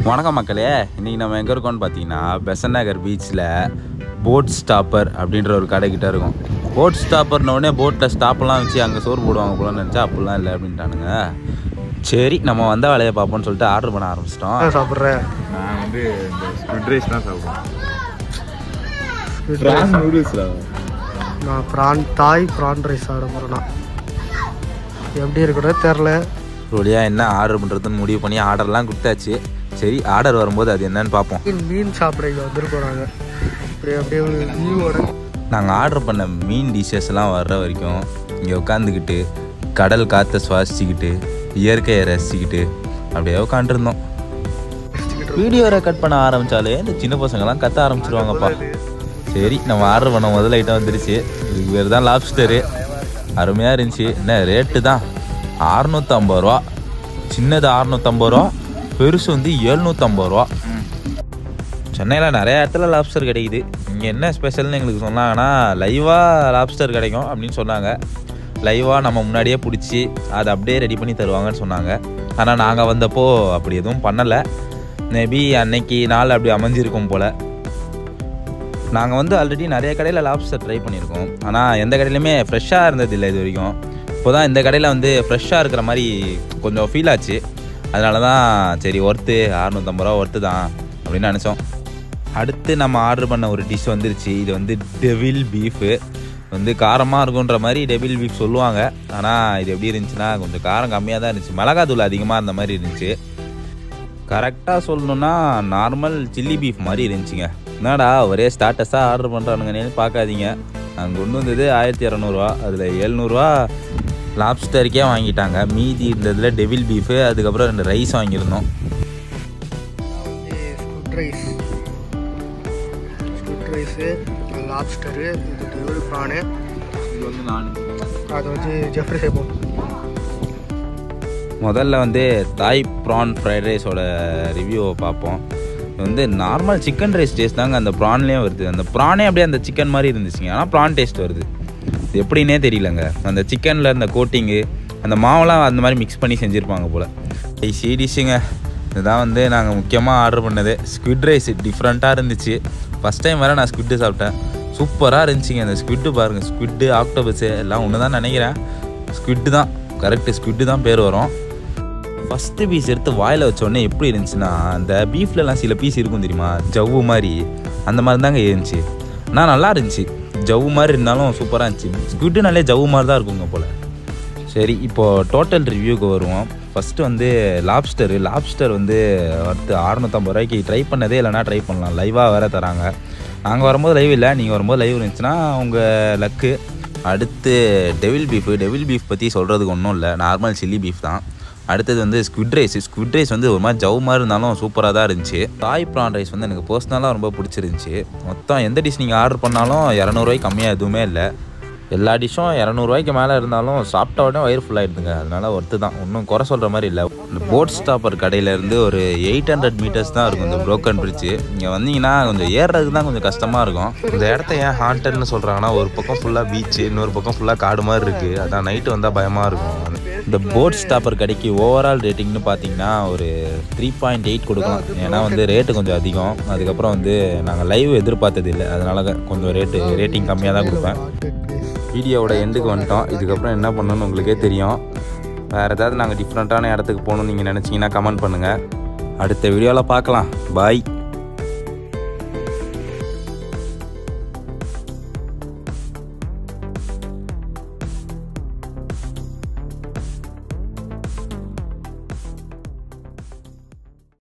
வணக்கம் மக்களே இன்றைக்கி நம்ம எங்கே இருக்கோம்னு பார்த்தீங்கன்னா பெசன் நகர் பீச்சில் போட் ஸ்டாப்பர் அப்படின்ற ஒரு கடைக்கிட்ட இருக்கும் போட் ஸ்டாப்பர்னோடனே போட்டில் ஸ்டாப்லாம் வச்சு அங்கே சோறு போடுவாங்க போலன்னு நினச்சா அப்படிலாம் இல்லை அப்படின்ட்டானுங்க சரி நம்ம வந்த வேலையை பார்ப்போம்னு சொல்லிட்டு ஆர்டர் பண்ண ஆரம்பிச்சிட்டோம் என்ன சாப்பிட்ற நான் வந்து இந்த ஸ்குட் ரைஸ் தான் சாப்பிடுவேன் Squid ப்ரான் rice. நூடுல்ஸ்ல நான் ப்ரான் தாய் ப்ரான் ரைஸ் சாப்பிட போகிறேன்னா எப்படி இருக்குதோ தெரில ஒரு வழியாக என்ன ஆர்டர் பண்ணுறதுன்னு முடிவு பண்ணி ஆர்டர்லாம் கொடுத்தாச்சு சரி ஆர்டர் வரும்போது அது என்னன்னு பார்ப்போம் மீன் மீன் சாப்பிட இங்கே வந்துட்டு போகிறாங்க இப்படி அப்படியே ஒரு வியூவோட நாங்கள் ஆர்டர் பண்ண மீன் டிஷ்ஷஸ்லாம் வர்ற வரைக்கும் இங்கே உட்காந்துக்கிட்டு கடல் காற்றை சுவாசிச்சுக்கிட்டு இயற்கையை ரசிச்சுக்கிட்டு அப்படியே உட்காந்துருந்தோம் வீடியோ ரெக்கார்ட் பண்ண ஆரம்பித்தாலே இந்த சின்ன பசங்கள்லாம் கத்த ஆரம்பிச்சிருவாங்கப்பா சரி நம்ம ஆர்டர் பண்ண முதல் ஐட்டம் வந்துருச்சு இதுக்கு பேர் தான் லாப்ஸ்டரு அருமையாக இருந்துச்சு என்ன ரேட்டு தான் அறநூற்றம்பது ரூபா சின்னது அறநூற்றம்பது ரூபா பெருசு வந்து எழுநூற்றம்பது ரூபா சென்னையில் நிறைய இடத்துல லாப்ஸ்டர் கிடைக்குது இங்கே என்ன ஸ்பெஷல்னு எங்களுக்கு சொன்னாங்கன்னா லைவாக லாப்ஸ்டர் கிடைக்கும் அப்படின்னு சொன்னாங்க லைவாக நம்ம முன்னாடியே பிடிச்சி அதை அப்படியே ரெடி பண்ணி தருவாங்கன்னு சொன்னாங்க ஆனால் நாங்கள் வந்தப்போ அப்படி எதுவும் பண்ணலை மேபி அன்னைக்கு நாள் அப்படி அமைஞ்சிருக்கும் போல் நாங்கள் வந்து ஆல்ரெடி நிறைய கடையில் லாப்ஸ்டர் ட்ரை பண்ணியிருக்கோம் ஆனால் எந்த கடையிலுமே ஃப்ரெஷ்ஷாக இருந்ததில்லை இது வரைக்கும் இப்போ தான் இந்த கடையில் வந்து ஃப்ரெஷ்ஷாக இருக்கிற மாதிரி கொஞ்சம் ஃபீல் ஆச்சு அதனால தான் சரி ஒர்த்து அறநூற்றம்பது ரூபா ஒர்த்து தான் அப்படின்னு நினச்சோம் அடுத்து நம்ம ஆர்டர் பண்ண ஒரு டிஷ் வந்துருச்சு இது வந்து டெவில் பீஃபு வந்து காரமாக இருக்குன்ற மாதிரி டெவில் பீஃப் சொல்லுவாங்க ஆனால் இது எப்படி இருந்துச்சுன்னா கொஞ்சம் காரம் கம்மியாக தான் இருந்துச்சு மிளகாத்தூள் அதிகமாக இருந்த மாதிரி இருந்துச்சு கரெக்டாக சொல்லணுன்னா நார்மல் சில்லி பீஃப் மாதிரி இருந்துச்சுங்க என்னடா ஒரே ஸ்டாட்டஸாக ஆர்டர் பண்ணுறானுங்கன்னு பார்க்காதீங்க நாங்கள் கொண்டு வந்தது ஆயிரத்தி இரநூறுவா அதில் எழுநூறுவா லாப்ஸ்டருக்கே வாங்கிட்டாங்க மீதி இருந்ததில் டெவில் பீஃபு அதுக்கப்புறம் ரெண்டு ரைஸ் வாங்கியிருந்தோம் squid rice squid rice lobster இது டெவில் ப்ரானு இது வந்து நான் அதை வச்சு ஜெஃப்ரி செய்வோம் முதல்ல வந்து தாய் ப்ரான் ஃப்ரைட் ரைஸோட ரிவ்யூவை பார்ப்போம் இது வந்து நார்மல் சிக்கன் ரைஸ் டேஸ்ட் தாங்க அந்த ப்ரான்லேயும் வருது அந்த ப்ரானே அப்படியே அந்த சிக்கன் மாதிரி இருந்துச்சுங்க ஆனால் ப்ரான் டேஸ்ட் வருது இது எப்படின்னே தெரியலங்க அந்த சிக்கனில் அந்த கோட்டிங்கு அந்த மாவெல்லாம் அந்த மாதிரி மிக்ஸ் பண்ணி செஞ்சுருப்பாங்க போல் ஈஸி டிஷ்ஷுங்க இதுதான் வந்து நாங்கள் முக்கியமாக ஆர்டர் பண்ணது ஸ்குவிட் ரைஸ் டிஃப்ரெண்ட்டாக இருந்துச்சு ஃபஸ்ட் டைம் வேறு நான் ஸ்குவிட்டு சாப்பிட்டேன் சூப்பராக இருந்துச்சுங்க அந்த ஸ்குவிட்டு பாருங்கள் ஸ்குவிட்டு ஆக்டோபஸு எல்லாம் ஒன்று தான் நினைக்கிறேன் ஸ்குவிட்டு தான் கரெக்டு ஸ்குவிட்டு தான் பேர் வரும் ஃபஸ்ட்டு பீஸ் எடுத்து வாயில் வச்சோடனே எப்படி இருந்துச்சுன்னா அந்த பீஃப்லலாம் சில பீஸ் இருக்கும் தெரியுமா ஜவ்வு மாதிரி அந்த மாதிரி தாங்க இருந்துச்சு ஆனால் நல்லா இருந்துச்சு ஜவ்வு மாதிரி இருந்தாலும் சூப்பராக இருந்துச்சு ஸ்குவிட்டுனாலே ஜவ்வு மாதிரி தான் இருக்குங்க போல் சரி இப்போது டோட்டல் ரிவ்யூக்கு வருவோம் ஃபஸ்ட்டு வந்து லாப்ஸ்டர் லாப்ஸ்டர் வந்து அடுத்து அறநூற்றம்பது ரூபாய்க்கு ட்ரை பண்ணதே இல்லைனா ட்ரை பண்ணலாம் லைவாக வேறு தராங்க நாங்கள் வரும்போது லைவ் இல்லை நீங்கள் வரும்போது லைவ் இருந்துச்சுன்னா உங்கள் லக்கு அடுத்து டெவில் பீஃப் டெவில் பீஃப் பற்றி சொல்கிறதுக்கு ஒன்றும் இல்லை நார்மல் சில்லி பீஃப் தான் அடுத்தது வந்து ஸ்குவிட் ரைஸ் ஸ்குவிட் ரைஸ் வந்து ஒரு மாதிரி ஜவ் மாதிரி இருந்தாலும் சூப்பராக தான் இருந்துச்சு தாய் ப்ரான் ரைஸ் வந்து எனக்கு பர்சனலாக ரொம்ப பிடிச்சிருந்துச்சி மொத்தம் எந்த டிஷ் நீங்கள் ஆர்டர் பண்ணாலும் இரநூறுவாய்க்கு கம்மியாக எதுவுமே இல்லை எல்லா டிஷ்ஷும் இரநூறுவாய்க்கு மேலே இருந்தாலும் சாப்பிட்ட உடனே வயிறு ஃபுல்லாகிடுதுங்க அதனால ஒர்த்து தான் ஒன்றும் குறை சொல்கிற மாதிரி இல்லை இந்த போட் ஸ்டாப்பர் கடையிலேருந்து ஒரு எயிட் ஹண்ட்ரட் மீட்டர்ஸ் தான் இருக்கும் இந்த புரோக்கன் பிரிட்ஜு இங்கே வந்தீங்கன்னா கொஞ்சம் ஏறுறதுக்கு தான் கொஞ்சம் கஷ்டமாக இருக்கும் இந்த இடத்த ஏன் ஹாண்டட்னு சொல்கிறாங்கன்னா ஒரு பக்கம் ஃபுல்லாக பீச்சு இன்னொரு பக்கம் ஃபுல்லாக காடு மாதிரி இருக்குது அதான் நைட்டு வந்தால் பயமாக இருக்கும் இந்த போட் ஸ்டாப்பர் கடைக்கு ஓவரால் ரேட்டிங்னு பார்த்தீங்கன்னா ஒரு த்ரீ பாயிண்ட் எயிட் கொடுக்கலாம் ஏன்னா வந்து ரேட்டு கொஞ்சம் அதிகம் அதுக்கப்புறம் வந்து நாங்கள் லைவ் எதிர்பார்த்தது இல்லை அதனால கொஞ்சம் ரேட்டு ரேட்டிங் கம்மியாக தான் கொடுப்பேன் வீடியோவோட எண்டுக்கு வந்துட்டோம் இதுக்கப்புறம் என்ன பண்ணணும்னு உங்களுக்கே தெரியும் வேறு ஏதாவது நாங்கள் டிஃப்ரெண்ட்டான இடத்துக்கு போகணும்னு நீங்கள் நினச்சிங்கன்னா கமெண்ட் பண்ணுங்கள் அடுத்த வீடியோவில் பார்க்கலாம் பாய்